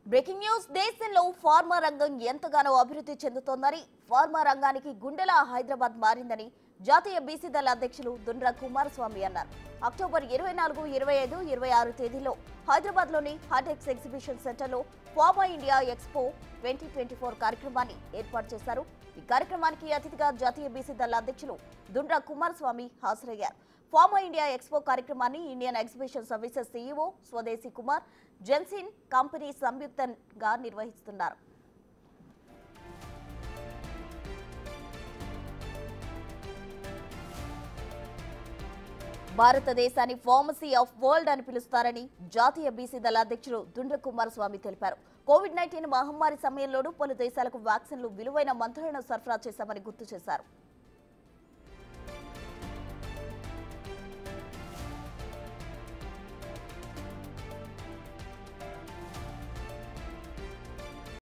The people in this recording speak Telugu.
బ్రేకింగ్ న్యూస్ దేశంలో ఫార్మా రంగం ఎంతగానో అభివృద్ధి చెందుతోందని ఫార్మా రంగానికి గుండెల హైదరాబాద్ మారిందని జాతీయ బీసీ దళ అధ్యక్షులు దుండ్ర కుమారస్వామి అన్నారు అక్టోబర్ ఇరవై నాలుగు ఇరవై ఐదు ఇరవై ఆరు తేదీలో హైదరాబాద్ లోని హాటెక్స్ ఎగ్జిబిషన్ సెంటర్లో pharma India expo twenty twenty four కార్యక్రమాన్ని ఏర్పాటు చేశారు ఈ కార్యక్రమానికి అతిథిగా జాతీయ బీసీ దళ అధ్యక్షులు దుండ్ర కుమారస్వామి హాజరయ్యారు ఫార్మా ఇండియా ఎక్స్పో కార్యక్రమాన్ని Indian exhibition services CEO Swadeshi Kumar జెన్సిన్ company సంయుక్తంగా నిర్వహిస్తున్నారు భారతదేశాన్ని ఫార్మసీ ఆఫ్ వరల్డ్ అని పిలుస్తారని జాతీయ బీసీ దళ అధ్యక్షుడు దుండ్ర కుమారస్వామి తెలిపారు కోవిడ్ నైన్టీన్ మహమ్మారి సమయంలోనూ పలు దేశాలకు వ్యాక్సిన్లు విలువైన మందులను సరఫరా చేశామని గుర్తు చేశారు